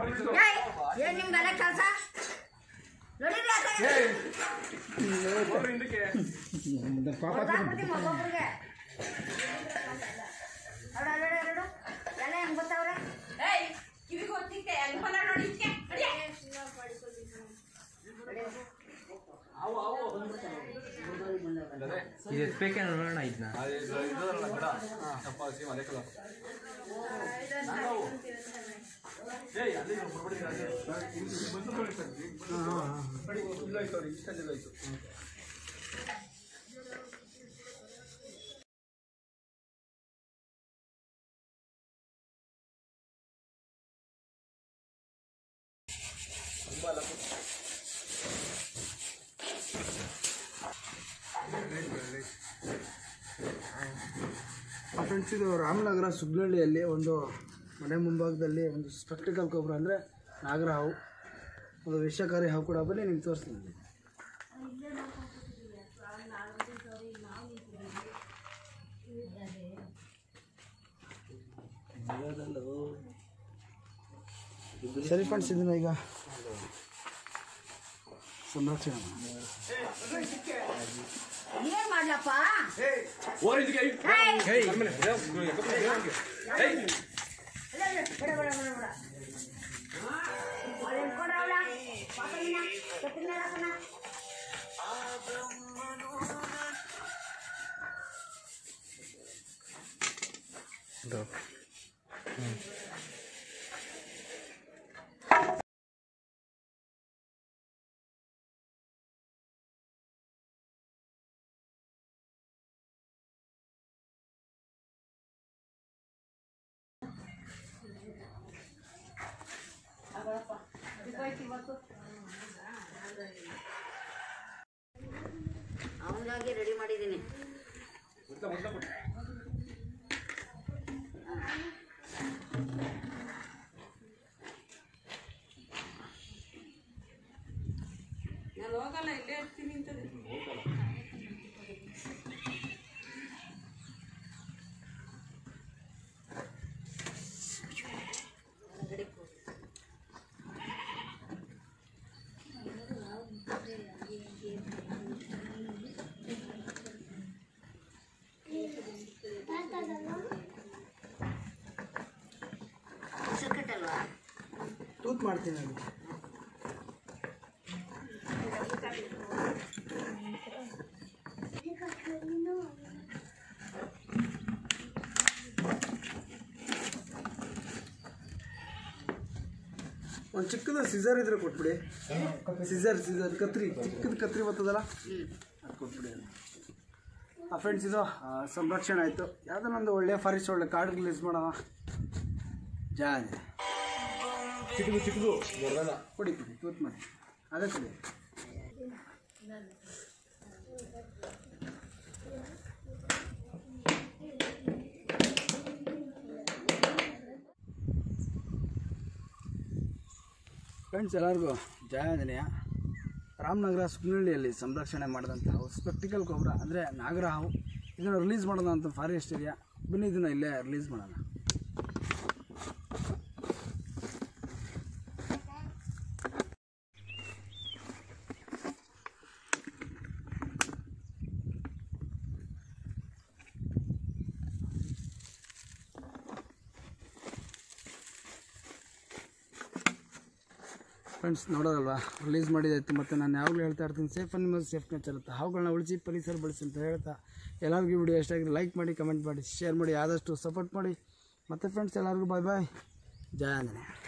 ಏನ್ ನಿಮ್ಗೆಲ್ಲ ಕೆಲಸ ನಡೀರಿ ಆ ಕಡೆ. ಹೊಡ್ದಾಕ್ಬಿಡ್ತೀನಿ ಒಬ್ಬೊಬ್ರಿಗೆ. ನೋಡು, ನೋಡು, ನೋಡು. ಎಲ್ಲ ಹೆಂಗ್ ಬರ್ತಾವ್ರೆ ಇದು ಎತ್ಬೇಕೆ ನೋಡೋಣ ಇದನ್ನ ಫ್ರೆಂಡ್ಸ್ ಇದು ರಾಮನಗರ ಸುಬ್ನಹಳ್ಳಿಯಲ್ಲಿ ಒಂದು ಮನೆ ಮುಂಭಾಗದಲ್ಲಿ ಒಂದು ಸ್ಪೆಕ್ಟಿಕಲ್ ಗೊಬ್ಬರ ಅಂದರೆ ನಾಗರ ಹಾವು ಒಂದು ವಿಷಕಾರಿ ಹಾವು ಕೂಡ ಬನ್ನಿ ನಿಮ್ಗೆ ತೋರಿಸ್ತೀನಿ ಸರಿ ಫ್ರೆಂಡ್ಸ್ ಇದನ್ನ ಈಗ ಸಂರಕ್ಷಣೆ ಮಾಡಿ. ಏನ್ ಮಾಡ್ಲಪ್ಪ ಅಲ್ಲ, ಅಲ್ಲ, ಬಿಡ, ಬಿಡ, ಬಿಡ, ಬಿಡ. ಅವ್ಳು ಹಿಡ್ಕೊಂಡ್ರವ್ಳ? ಪಾಪಯ್ಯನ, ಕತ್ತಿನ ಮೇಲೆ ಹಾಕೋಣ. ಅವನಿಗಾಗಿ ರೆಡಿ ಮಾಡಿದ್ದೀನಿ ಉಸಿರು ಕಟ್ಟಲ್ವಾ ತೂತ್ ಮಾಡ್ತೀನಿ ಅದು ಒಂದು ಚಿಕ್ಕದು ಸಿಸರ್ ಇದ್ರೆ ಕೊಟ್ಬಿಡಿ ಸಿಸರ್ ಸಿಸರ್ ಕತ್ರಿ ಚಿಕ್ಕದು ಕತ್ರಿ ಬರ್ತದಲ್ಲ ಅದು ಕೊಟ್ಬಿಡಿ ಆ ಫ್ರೆಂಡ್ಸ್ ಇದು ಆ, ಸಂರಕ್ಷಣೆ ಆಯಿತು ಯಾವುದನ್ನೊಂದು ಒಳ್ಳೆ ಫಾರೆಸ್ಟ್ ಒಳ್ಳೆ ಕಾಡು ರಿಲೀಸ್ ಮಾಡೋಣ ಜಾಲಿ ಚಿಕ್ಕದು ಚಿಕ್ಕದು ಬರಲ್ಲ ಕೊಡಿ ಕೊಡಿ ತೂತ್ ಮಾಡಿ ಅದೇ ಕೊಡಿ ಫ್ರೆಂಡ್ಸ್ ಎಲ್ಲರಿಗೂ ಜಯ ಆಂಜನೇಯ ರಾಮನಗರ ಸುಬ್ನಹಳ್ಳಿಯಲ್ಲಿ ಸಂರಕ್ಷಣೆ ಮಾಡಿದಂಥ ಸ್ಪೆಕ್ಟಿಕಲ್ ಗೊಬ್ಬರ ಅಂದರೆ ನಾಗರ ಹಾವು ಇದನ್ನು ರಿಲೀಸ್ ಮಾಡೋಣ ಅಂತ ಫಾರೆಸ್ಟ್ ಏರಿಯಾ ಬನ್ನಿ ಇದನ್ನು ಇಲ್ಲೇ ರಿಲೀಸ್ ಮಾಡೋಣ ಫ್ರೆಂಡ್ಸ್ ನೋಡೋದಲ್ವಾ ರಿಲೀಸ್ ಮಾಡಿದಾಯ್ತು ಮತ್ತು ನಾನು ಯಾವಾಗಲೂ ಹೇಳ್ತಾ ಇರ್ತೀನಿ ಸೇಫ್ ಅನಿಮಲ್ ಸೇಫ್ ನೇಚರ್ ಅಂತ ಹಾವುಗಳನ್ನ ಉಳಿಸಿ ಪರಿಸರ ಬಳಸಿ ಅಂತ ಹೇಳ್ತಾ ಎಲ್ಲರಿಗೂ ವಿಡಿಯೋ ಎಷ್ಟಾಗಿ ಲೈಕ್ ಮಾಡಿ ಕಮೆಂಟ್ ಮಾಡಿ ಶೇರ್ ಮಾಡಿ ಆದಷ್ಟು ಸಪೋರ್ಟ್ ಮಾಡಿ ಮತ್ತು ಫ್ರೆಂಡ್ಸ್ ಎಲ್ಲರಿಗೂ ಬಾಯ್ ಬಾಯ್ ಜಯ ಆಂಜನೇಯ